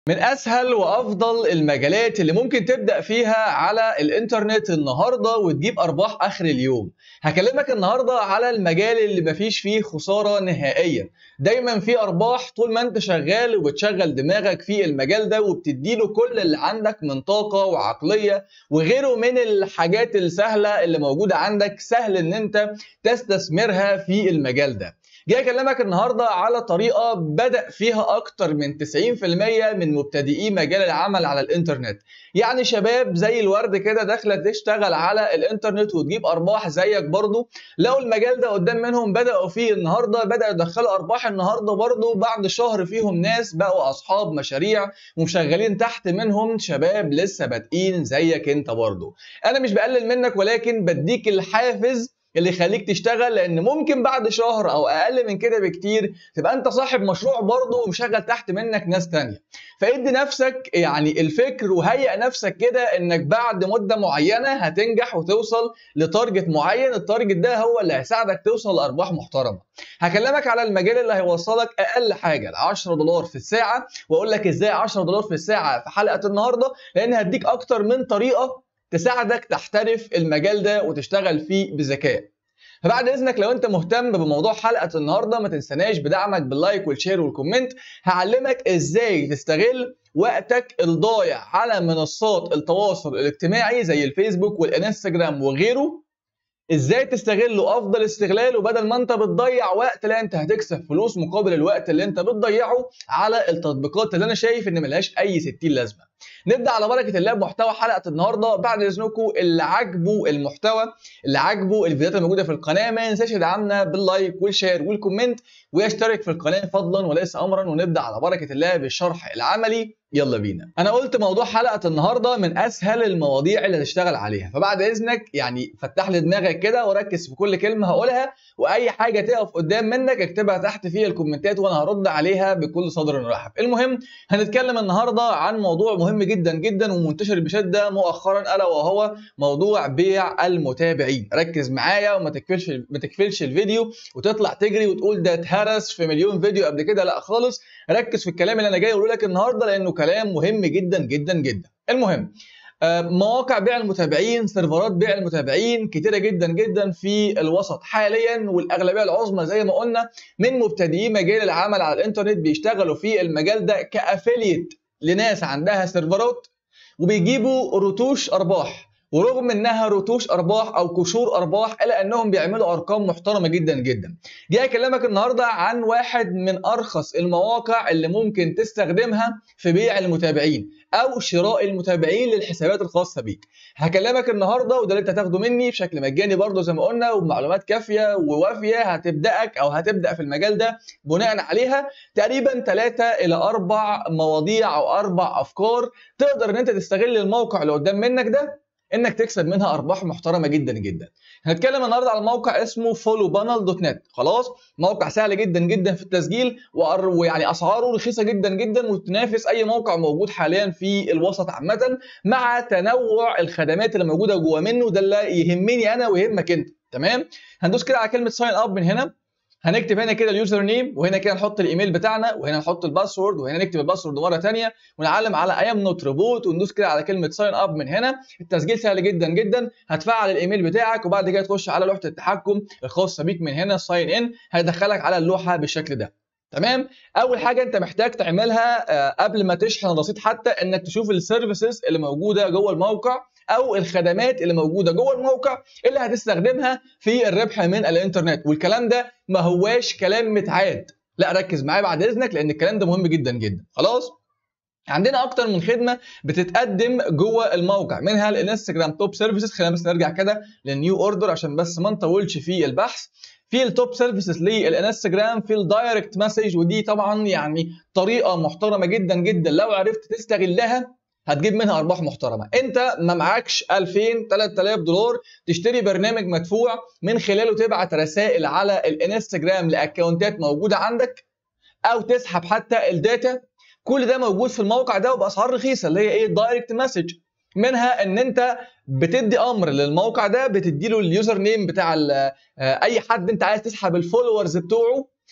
من اسهل وافضل المجالات اللي ممكن تبدا فيها على الانترنت النهارده وتجيب ارباح اخر اليوم هكلمك النهارده على المجال اللي مفيش فيه خساره نهائيا دايما في ارباح طول ما انت شغال وبتشغل دماغك في المجال ده وبتديله كل اللي عندك من طاقه وعقليه وغيره من الحاجات السهله اللي موجوده عندك سهل ان انت تستثمرها في المجال ده جاي اكلمك النهارده على طريقه بدا فيها اكتر من 90% من مبتدئي مجال العمل على الانترنت يعني شباب زي الورد كده داخله تشتغل على الانترنت وتجيب ارباح زيك برضو لو المجال ده قدام منهم بداوا فيه النهارده بداوا يدخلوا ارباح النهارده برضو بعد شهر فيهم ناس بقوا اصحاب مشاريع ومشغلين تحت منهم شباب لسه بادئين زيك انت برضو انا مش بقلل منك ولكن بديك الحافز اللي يخليك تشتغل لان ممكن بعد شهر او اقل من كده بكتير تبقى انت صاحب مشروع برضه ومشغل تحت منك ناس تانية فادي نفسك يعني الفكر وهيئ نفسك كده انك بعد مده معينه هتنجح وتوصل لتارجت معين التارجت ده هو اللي هيساعدك توصل لارباح محترمه هكلمك على المجال اللي هيوصلك اقل حاجه ل 10 دولار في الساعه واقول لك ازاي 10 دولار في الساعه في حلقه النهارده لان هديك اكتر من طريقه تساعدك تحترف المجال ده وتشتغل فيه بذكاء فبعد اذنك لو انت مهتم بموضوع حلقه النهارده ما تنساناش بدعمك باللايك والشير والكومنت هعلمك ازاي تستغل وقتك الضايع على منصات التواصل الاجتماعي زي الفيسبوك والانستجرام وغيره ازاي تستغله افضل استغلال وبدل ما انت بتضيع وقت لا انت هتكسب فلوس مقابل الوقت اللي انت بتضيعه على التطبيقات اللي انا شايف ان ملهاش اي 60 لازمه نبدا على بركه الله بمحتوى حلقه النهارده بعد اذنكم اللي عاجبه المحتوى اللي عاجبه الفيديوهات الموجوده في القناه ما ينساش يدعمنا باللايك والشير والكومنت ويشترك في القناه فضلا وليس امرا ونبدا على بركه الله بالشرح العملي يلا بينا انا قلت موضوع حلقه النهارده من اسهل المواضيع اللي هتشتغل عليها فبعد اذنك يعني فتح لي دماغك كده وركز في كل كلمه هقولها واي حاجه تقف قدام منك اكتبها تحت في الكومنتات وانا هرد عليها بكل صدر رحب المهم هنتكلم النهارده عن موضوع مهم جدا جدا ومنتشر بشده مؤخرا الا وهو موضوع بيع المتابعين ركز معايا وما تكفلش ما تكفلش الفيديو وتطلع تجري وتقول ده اتهرس في مليون فيديو قبل كده لا خالص ركز في الكلام اللي انا جاي اقوله لك النهارده لانه كلام مهم جدا جدا جدا المهم مواقع بيع المتابعين سيرفرات بيع المتابعين كتيره جدا جدا في الوسط حاليا والاغلبيه العظمى زي ما قلنا من مبتدئي مجال العمل على الانترنت بيشتغلوا في المجال ده كافيليت لناس عندها سيرفرات وبيجيبوا رتوش ارباح ورغم انها رتوش ارباح او قشور ارباح الا انهم بيعملوا ارقام محترمه جدا جدا. جاي اكلمك النهارده عن واحد من ارخص المواقع اللي ممكن تستخدمها في بيع المتابعين او شراء المتابعين للحسابات الخاصه بيك. هكلمك النهارده وده اللي انت هتاخده مني بشكل مجاني برضه زي ما قلنا وبمعلومات كافيه ووافيه هتبداك او هتبدا في المجال ده بناء عليها تقريبا ثلاثه الى اربع مواضيع او اربع افكار تقدر ان انت تستغل الموقع اللي قدام منك ده انك تكسب منها ارباح محترمه جدا جدا. هنتكلم النهارده على موقع اسمه followbanal.net خلاص موقع سهل جدا جدا في التسجيل ويعني اسعاره رخيصه جدا جدا وتنافس اي موقع موجود حاليا في الوسط عامه مع تنوع الخدمات اللي موجوده جوه منه ده اللي يهمني انا ويهمك انت تمام؟ هندوس كده على كلمه ساين اب من هنا هنكتب هنا كده اليوزر نيم وهنا كده نحط الايميل بتاعنا وهنا نحط الباسورد وهنا نكتب الباسورد مره ثانيه ونعلم على اي ام نوت روبوت وندوس كده على كلمه ساين اب من هنا التسجيل سهل جدا جدا هتفعل الايميل بتاعك وبعد كده تخش على لوحه التحكم الخاصه بيك من هنا ساين ان هيدخلك على اللوحه بالشكل ده تمام اول حاجه انت محتاج تعملها قبل ما تشحن الرصيد حتى انك تشوف السيرفيسز اللي موجوده جوه الموقع او الخدمات اللي موجوده جوه الموقع اللي هتستخدمها في الربح من الانترنت والكلام ده ما هواش كلام متعاد لا ركز معايا بعد اذنك لان الكلام ده مهم جدا جدا خلاص عندنا اكتر من خدمه بتتقدم جوه الموقع منها الانستجرام توب سيرفيسز خلينا بس نرجع كده للنيو اوردر عشان بس ما نطولش في البحث في التوب سيرفيسز للانستجرام في الدايركت مسج ودي طبعا يعني طريقه محترمه جدا جدا لو عرفت تستغلها هتجيب منها ارباح محترمه انت ما معكش 2000 3000 دولار تشتري برنامج مدفوع من خلاله تبعت رسائل على الانستجرام لاكونتات موجوده عندك او تسحب حتى الداتا كل ده موجود في الموقع ده وباسعار رخيصه اللي هي ايه دايركت مسج منها ان انت بتدي امر للموقع ده بتدي له اليوزر نيم بتاع اي حد انت عايز تسحب الفولورز بتوعه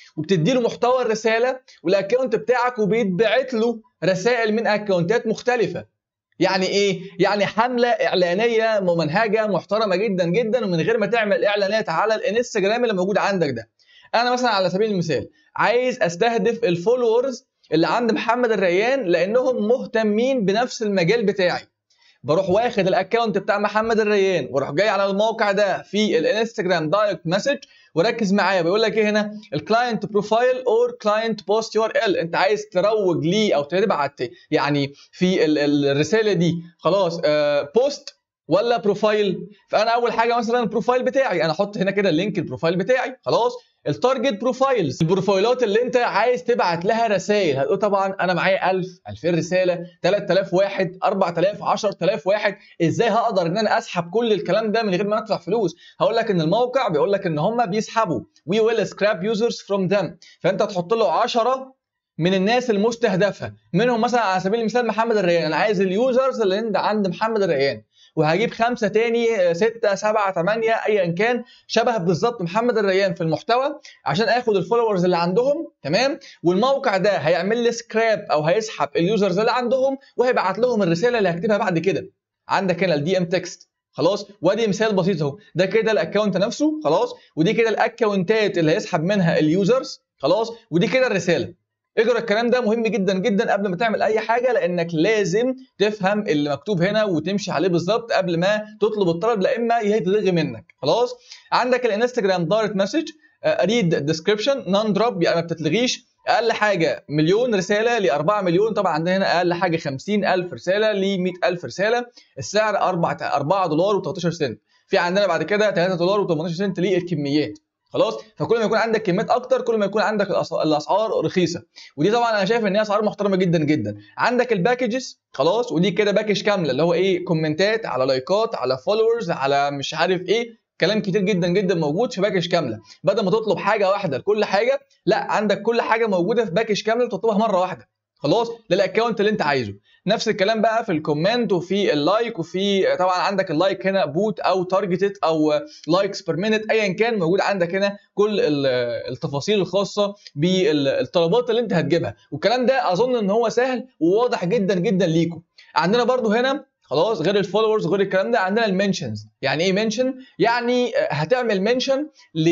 وبتدي له محتوى الرساله والاكونت بتاعك وبيتبعت له رسائل من اكونتات مختلفه يعني ايه يعني حمله اعلانيه ممنهجه محترمه جدا جدا ومن غير ما تعمل اعلانات على الانستجرام اللي موجود عندك ده انا مثلا على سبيل المثال عايز استهدف الفولورز اللي عند محمد الريان لانهم مهتمين بنفس المجال بتاعي بروح واخد الاكونت بتاع محمد الريان واروح جاي على الموقع ده في الانستجرام دايركت مسج وركز معايا بيقول لك ايه هنا الكلاينت بروفايل اور كلاينت بوست يو ار ال انت عايز تروج ليه او تبعت يعني في الرساله دي خلاص بوست ولا بروفايل فانا اول حاجه مثلا البروفايل بتاعي انا احط هنا كده اللينك البروفايل بتاعي خلاص التارجت بروفايلز البروفايلات اللي انت عايز تبعت لها رسائل هتقول طبعا انا معايا 1000 2000 رساله 3000 واحد 4000 10000 واحد ازاي هقدر ان انا اسحب كل الكلام ده من غير ما ادفع فلوس هقول لك ان الموقع بيقول لك ان هم بيسحبوا we will scrap users from them فانت تحط له 10 من الناس المستهدفه منهم مثلا على سبيل المثال محمد الريان انا عايز اليوزرز اللي عند محمد الريان وهجيب خمسه تاني سته سبعه ثمانيه ايا كان شبه بالظبط محمد الريان في المحتوى عشان اخد الفولورز اللي عندهم تمام والموقع ده هيعمل لي سكراب او هيسحب اليوزرز اللي عندهم وهيبعت لهم الرساله اللي هكتبها بعد كده عندك هنا الدي ام تكست خلاص وادي مثال بسيط اهو ده كده الاكونت نفسه خلاص ودي كده الاكونتات اللي هيسحب منها اليوزرز خلاص ودي كده الرساله اقرا الكلام ده مهم جدا جدا قبل ما تعمل اي حاجه لانك لازم تفهم اللي مكتوب هنا وتمشي عليه بالظبط قبل ما تطلب الطلب لا اما يتلغي منك خلاص عندك الانستجرام دايركت مسج ريد ديسكربشن نون دروب يعني ما بتتلغيش اقل حاجه مليون رساله ل 4 مليون طبعا عندنا هنا اقل حاجه 50000 رساله ل 100000 رساله السعر 4 4 دولار و13 سنت في عندنا بعد كده 3 دولار و18 سنت للكميات خلاص فكل ما يكون عندك كميات اكتر كل ما يكون عندك الاسعار رخيصه ودي طبعا انا شايف ان هي اسعار محترمه جدا جدا عندك الباكجز خلاص ودي كده باكج كامله اللي هو ايه كومنتات على لايكات على فولورز على مش عارف ايه كلام كتير جدا جدا موجود في باكج كامله بدل ما تطلب حاجه واحده لكل حاجه لا عندك كل حاجه موجوده في باكج كامله تطلبها مره واحده خلاص للاكونت اللي انت عايزه نفس الكلام بقى في الكومنت وفي اللايك وفي طبعا عندك اللايك هنا بوت او تارجتد او لايكس بير مينت ايا كان موجود عندك هنا كل التفاصيل الخاصه بالطلبات اللي انت هتجيبها والكلام ده اظن ان هو سهل وواضح جدا جدا ليكم عندنا برضو هنا خلاص غير الفولورز غير الكلام ده عندنا المنشنز يعني ايه منشن يعني هتعمل منشن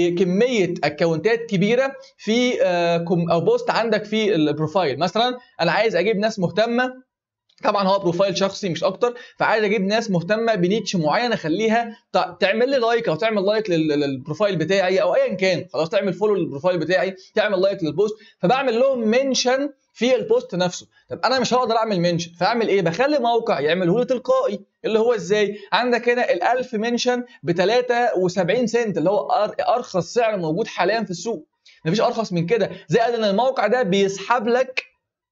لكميه اكونتات كبيره في او بوست عندك في البروفايل مثلا انا عايز اجيب ناس مهتمه طبعا هو بروفايل شخصي مش اكتر فعايز اجيب ناس مهتمه بنيتش معين اخليها تعمل لي لايك او تعمل لايك للبروفايل بتاعي او ايا كان خلاص تعمل فولو للبروفايل بتاعي تعمل لايك للبوست فبعمل لهم منشن في البوست نفسه طب انا مش هقدر اعمل منشن فاعمل ايه بخلي موقع يعمله لي تلقائي اللي هو ازاي عندك هنا ال1000 منشن ب 73 سنت اللي هو ارخص سعر موجود حاليا في السوق مفيش ارخص من كده زائد ان الموقع ده بيسحب لك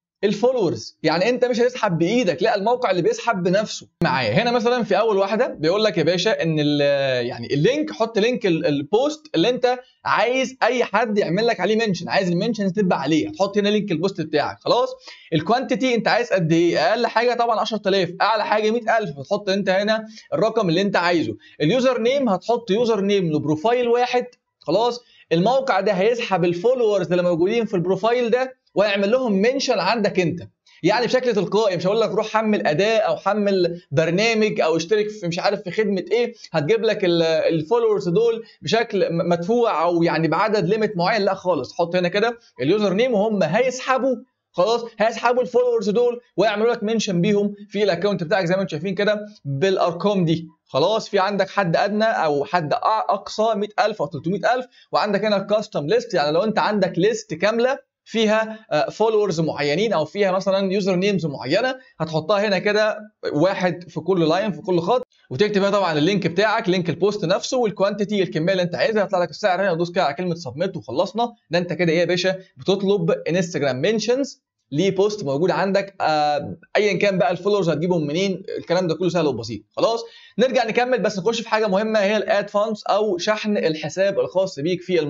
الفولورز يعني انت مش هتسحب بايدك لا الموقع اللي بيسحب بنفسه معايا هنا مثلا في اول واحده بيقول لك يا باشا ان يعني اللينك حط لينك البوست اللي انت عايز اي حد يعمل لك عليه منشن عايز المنشن تبقى عليه هتحط هنا لينك البوست بتاعك خلاص الكوانتيتي انت عايز قد ايه اقل حاجه طبعا 10000 اعلى حاجه 100000 هتحط انت هنا الرقم اللي انت عايزه اليوزر نيم هتحط يوزر نيم لبروفايل واحد خلاص الموقع ده هيسحب الفولورز اللي موجودين في البروفايل ده ويعمل لهم منشن عندك انت يعني بشكل تلقائي مش هقول لك روح حمل اداه او حمل برنامج او اشترك في مش عارف في خدمه ايه هتجيب لك الفولورز دول بشكل مدفوع او يعني بعدد ليميت معين لا خالص حط هنا كده اليوزر نيم وهم هيسحبوا خلاص هيسحبوا الفولورز دول ويعملوا لك منشن بيهم في الاكونت بتاعك زي ما انتم شايفين كده بالارقام دي خلاص في عندك حد ادنى او حد اقصى 100000 او 300000 وعندك هنا الكاستم ليست يعني لو انت عندك ليست كامله فيها فولورز معينين او فيها مثلا يوزر نيمز معينه هتحطها هنا كده واحد في كل لاين في كل خط وتكتب هنا طبعا اللينك بتاعك لينك البوست نفسه والكوانتيتي الكميه اللي انت عايزها يطلع لك السعر هنا ودوس كده على كلمه سبميت وخلصنا ده انت كده ايه يا باشا بتطلب انستجرام منشنز لبوست موجود عندك آه ايا كان بقى الفولورز هتجيبهم منين الكلام ده كله سهل وبسيط خلاص نرجع نكمل بس نخش في حاجه مهمه هي الاد فاندز او شحن الحساب الخاص بيك في الموقع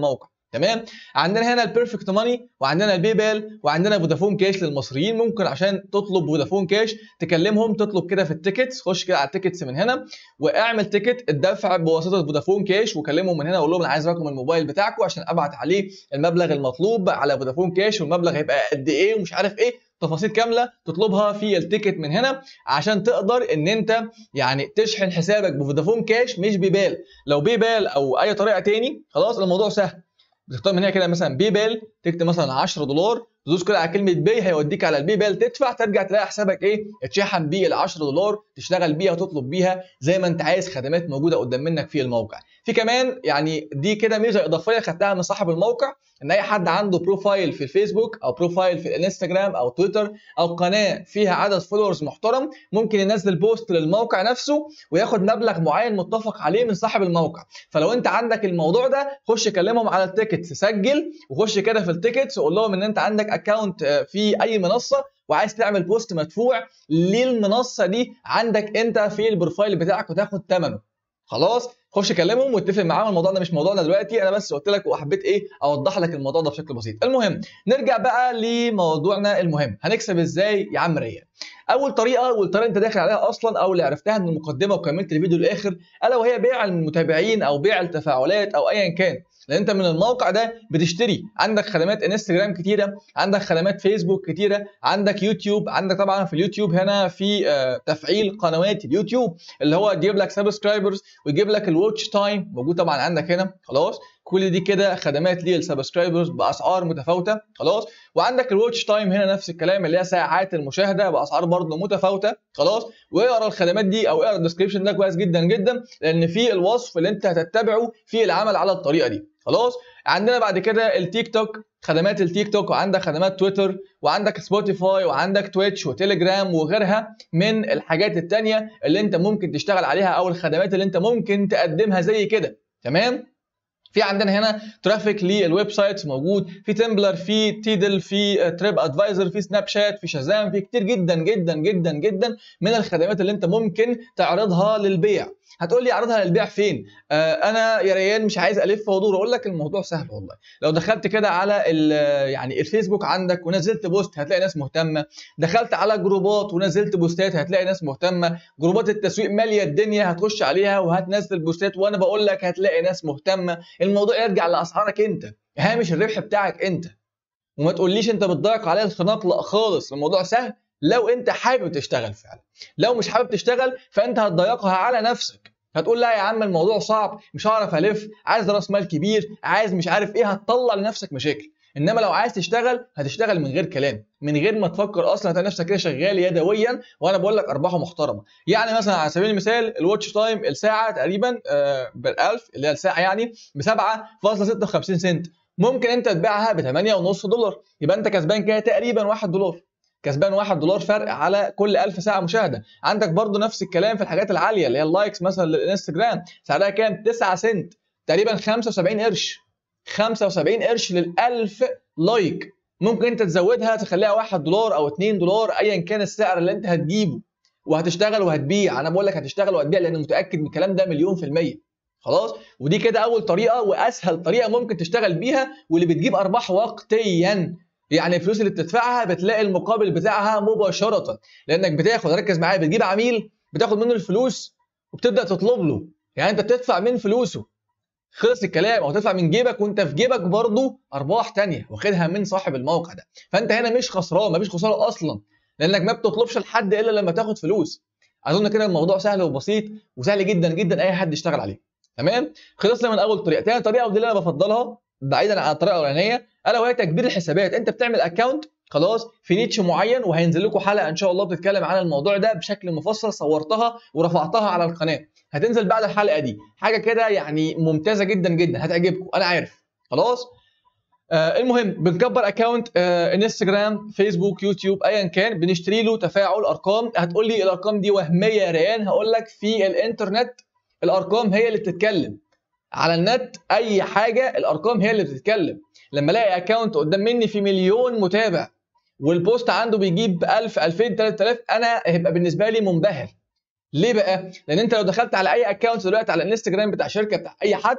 تمام عندنا هنا البيرفكت ماني وعندنا البي بال وعندنا فودافون كاش للمصريين ممكن عشان تطلب فودافون كاش تكلمهم تطلب كده في التيكتس خش كده على التيكتس من هنا واعمل تيكت الدفع بواسطه فودافون كاش وكلمهم من هنا وقول لهم انا عايز رقم الموبايل بتاعكم عشان ابعت عليه المبلغ المطلوب على فودافون كاش والمبلغ هيبقى قد ايه ومش عارف ايه تفاصيل كامله تطلبها في التيكت من هنا عشان تقدر ان انت يعني تشحن حسابك بفودافون كاش مش بيبال لو بيبال او اي طريقه تاني خلاص الموضوع سهل بتختار من هنا كده مثلا بي بال تكتب مثلا 10 دولار تدوس كده على كلمه بي هيوديك على البي بال تدفع ترجع تلاقي حسابك ايه اتشحن بيه ال 10 دولار تشتغل بيها وتطلب بيها زي ما انت عايز خدمات موجوده قدام منك في الموقع في كمان يعني دي كده ميزه اضافيه خدتها من صاحب الموقع ان اي حد عنده بروفايل في الفيسبوك او بروفايل في الانستجرام او تويتر او قناه فيها عدد فولورز محترم ممكن ينزل بوست للموقع نفسه وياخد مبلغ معين متفق عليه من صاحب الموقع فلو انت عندك الموضوع ده خش كلمهم على التيكتس سجل وخش كده في التيكتس وقول لهم ان انت عندك اكونت في اي منصه وعايز تعمل بوست مدفوع للمنصه دي عندك انت في البروفايل بتاعك وتاخد ثمنه خلاص خش كلمهم واتفق معاهم الموضوع ده مش موضوعنا دلوقتي انا بس قلت لك وحبيت ايه اوضح لك الموضوع ده بشكل بسيط المهم نرجع بقى لموضوعنا المهم هنكسب ازاي يا عم ريان اول طريقه والطريقه انت داخل عليها اصلا او اللي عرفتها من المقدمه وكملت الفيديو للاخر الا وهي بيع المتابعين او بيع التفاعلات او ايا كان لان انت من الموقع ده بتشتري عندك خدمات انستجرام كتيره عندك خدمات فيسبوك كتيره عندك يوتيوب عندك طبعا في اليوتيوب هنا في تفعيل قنوات اليوتيوب اللي هو يجيب لك سبسكرايبرز ويجيب لك الواتش تايم موجود طبعا عندك هنا خلاص كل دي كده خدمات للسبسكرايبرز باسعار متفاوته خلاص وعندك الواتش تايم هنا نفس الكلام اللي هي ساعات المشاهده باسعار برضه متفاوته خلاص واقرا الخدمات دي او اقرا الديسكربشن ده كويس جدا جدا لان في الوصف اللي انت هتتبعه في العمل على الطريقه دي خلاص عندنا بعد كده التيك توك خدمات التيك توك وعندك خدمات تويتر وعندك سبوتيفاي وعندك تويتش وتليجرام وغيرها من الحاجات التانية اللي انت ممكن تشتغل عليها او الخدمات اللي انت ممكن تقدمها زي كده تمام في عندنا هنا ترافيك للويب سايتس موجود في تمبلر في تيدل في تريب ادفايزر في سناب شات في شازام في كتير جدا جدا جدا جدا من الخدمات اللي انت ممكن تعرضها للبيع هتقول لي اعرضها للبيع فين آه انا يا ريان مش عايز الف وادور اقول لك الموضوع سهل والله لو دخلت كده على يعني الفيسبوك عندك ونزلت بوست هتلاقي ناس مهتمه دخلت على جروبات ونزلت بوستات هتلاقي ناس مهتمه جروبات التسويق ماليه الدنيا هتخش عليها وهتنزل بوستات وانا بقول لك هتلاقي ناس مهتمه الموضوع يرجع لاسعارك انت هامش الربح بتاعك انت وما تقوليش انت بتضيق عليا الخناق لا خالص الموضوع سهل لو انت حابب تشتغل فعلا لو مش حابب تشتغل فانت هتضيقها على نفسك هتقول لا يا عم الموضوع صعب مش هعرف الف عايز راس مال كبير عايز مش عارف ايه هتطلع لنفسك مشاكل انما لو عايز تشتغل هتشتغل من غير كلام من غير ما تفكر اصلا هتلاقي نفسك كده شغال يدويا وانا بقول لك ارباحه محترمه يعني مثلا على سبيل المثال الواتش تايم الساعه تقريبا آه بال1000 اللي هي الساعه يعني ب 7.56 سنت ممكن انت تبيعها ب 8.5 دولار يبقى انت كسبان كده تقريبا 1 دولار كسبان 1 دولار فرق على كل 1000 ساعه مشاهده عندك برضو نفس الكلام في الحاجات العاليه اللي هي اللايكس مثلا للانستجرام سعرها كام 9 سنت تقريبا 75 قرش 75 قرش لل1000 لايك ممكن انت تزودها تخليها 1 دولار او 2 دولار ايا كان السعر اللي انت هتجيبه وهتشتغل وهتبيع انا بقول لك هتشتغل وهتبيع لان متاكد من الكلام ده مليون في الميه خلاص ودي كده اول طريقه واسهل طريقه ممكن تشتغل بيها واللي بتجيب ارباح وقتيا يعني الفلوس اللي بتدفعها بتلاقي المقابل بتاعها مباشره لانك بتاخد ركز معايا بتجيب عميل بتاخد منه الفلوس وبتبدا تطلب له يعني انت بتدفع من فلوسه خلص الكلام او تدفع من جيبك وانت في جيبك برضه ارباح تانية واخدها من صاحب الموقع ده فانت هنا مش خسران مفيش خساره اصلا لانك ما بتطلبش لحد الا لما تاخد فلوس اظن كده الموضوع سهل وبسيط وسهل جدا جدا اي حد يشتغل عليه تمام خلصنا من اول طريقه تاني طريقه ودي اللي انا بفضلها بعيدا عن الطريقه الاولانيه الا وهي تكبير الحسابات انت بتعمل اكونت خلاص في نيتش معين وهينزل لكم حلقه ان شاء الله بتتكلم عن الموضوع ده بشكل مفصل صورتها ورفعتها على القناه هتنزل بعد الحلقه دي حاجه كده يعني ممتازه جدا جدا هتعجبكم انا عارف خلاص آه المهم بنكبر اكونت آه انستجرام فيسبوك يوتيوب ايا كان بنشتري له تفاعل ارقام هتقول لي الارقام دي وهميه يا ريان هقول لك في الانترنت الارقام هي اللي بتتكلم على النت اي حاجه الارقام هي اللي بتتكلم لما الاقي اكونت قدام مني في مليون متابع والبوست عنده بيجيب 1000 2000 3000 انا هيبقى بالنسبه لي منبهر ليه بقى لان انت لو دخلت على اي اكونت دلوقتي على الانستجرام بتاع شركه بتاع اي حد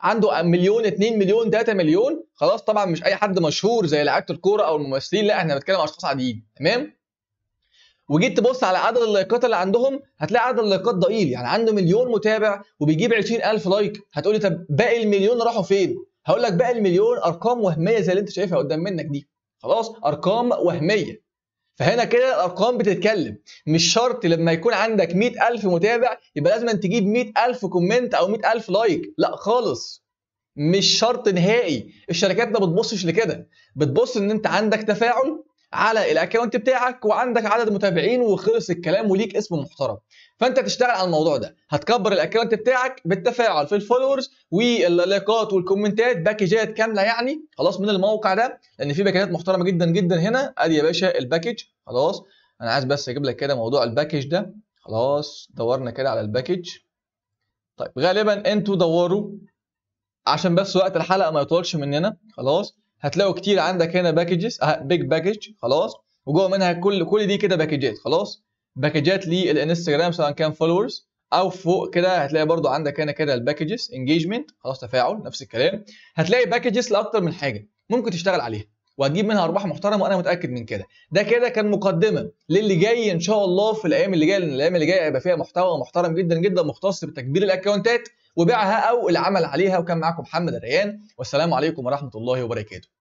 عنده مليون 2 مليون 3 مليون خلاص طبعا مش اي حد مشهور زي لعيبه الكوره او الممثلين لا احنا بنتكلم عن اشخاص عاديين تمام وجيت تبص على عدد اللايكات اللي عندهم هتلاقي عدد اللايكات ضئيل يعني عنده مليون متابع وبيجيب 20000 لايك هتقولي طب باقي المليون راحوا فين هقول لك باقي المليون ارقام وهميه زي اللي انت شايفها قدام منك دي خلاص ارقام وهميه فهنا كده الارقام بتتكلم مش شرط لما يكون عندك 100000 متابع يبقى لازم تجيب 100000 كومنت او 100000 لايك لا خالص مش شرط نهائي الشركات ما بتبصش لكده بتبص ان انت عندك تفاعل على الاكونت بتاعك وعندك عدد متابعين وخلص الكلام وليك اسم محترم فانت تشتغل على الموضوع ده هتكبر الاكونت بتاعك بالتفاعل في الفولورز واللايكات والكومنتات باكجات كامله يعني خلاص من الموقع ده لان في باكجات محترمه جدا جدا هنا ادي يا باشا الباكج خلاص انا عايز بس اجيب لك كده موضوع الباكج ده خلاص دورنا كده على الباكج طيب غالبا انتوا دوروا عشان بس وقت الحلقه ما يطولش مننا خلاص هتلاقوا كتير عندك هنا باكجز بيج باكج خلاص وجوه منها كل كل دي كده باكجات خلاص باكجات للانستجرام سواء كان فولورز او فوق كده هتلاقي برضو عندك هنا كده الباكجز انجيجمنت خلاص تفاعل نفس الكلام هتلاقي باكجز لاكتر من حاجه ممكن تشتغل عليها وهتجيب منها ارباح محترمه وانا متاكد من كده ده كده كان مقدمه للي جاي ان شاء الله في الايام اللي جايه لان الايام اللي جايه هيبقى فيها محتوى محترم جدا جدا مختص بتكبير الاكونتات وبيعها او العمل عليها وكان معاكم محمد الريان والسلام عليكم ورحمه الله وبركاته